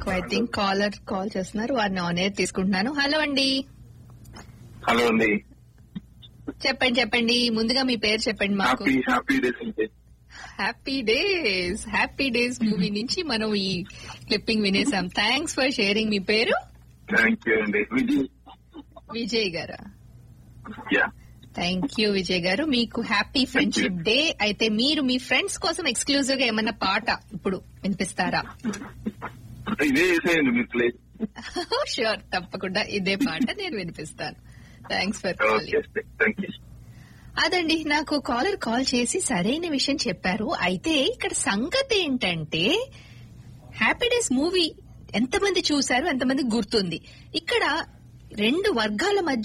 నాకు I think caller call చేస్తున్నారు వారిని ఆన్ ఎయిర్ తీసుకుంటున్నాను హలో అండి హలో అండి చెప్పండి చెప్పండి ముందుగా మీ పేరు చెప్పండి మాకు హ్యాపీ హ్యాపీ డేస్ అండి happy days happy days movie నుంచి మనం ఈ క్లిప్పింగ్ వినేసాం థ్యాంక్స్ ఫర్ షేరింగ్ మీ పేరు థ్యాంక్ యూ అండి విజయ్ విజయ్ గారా యా థ్యాంక్ యూ విజయ్ గారు మీకు హ్యాపీ ఫ్రెండ్షిప్ డే అయితే మీరు మీ ఫ్రెండ్స్ కోసం ఎక్స్క్లూజివ్ గా ఏమన్నా పాట ఇప్పుడు వినిపిస్తారా ఇదే చేసేయండి మీరు ప్లే షూర్ తప్పకుండా ఇదే పాట నేను వినిపిస్తాను thanks for okay calling thank you అదండి నాకు కాలర్ కాల్ చేసి సరైన విషయం చెప్పారు అయితే ఇక్కడ సంగతి ఏంటంటే హ్యాపీ డేస్ మూవీ ఎంతమంది చూశారు ఎంతమంది గుర్తుంది ఇక్కడ రెండు వర్గాల మధ్య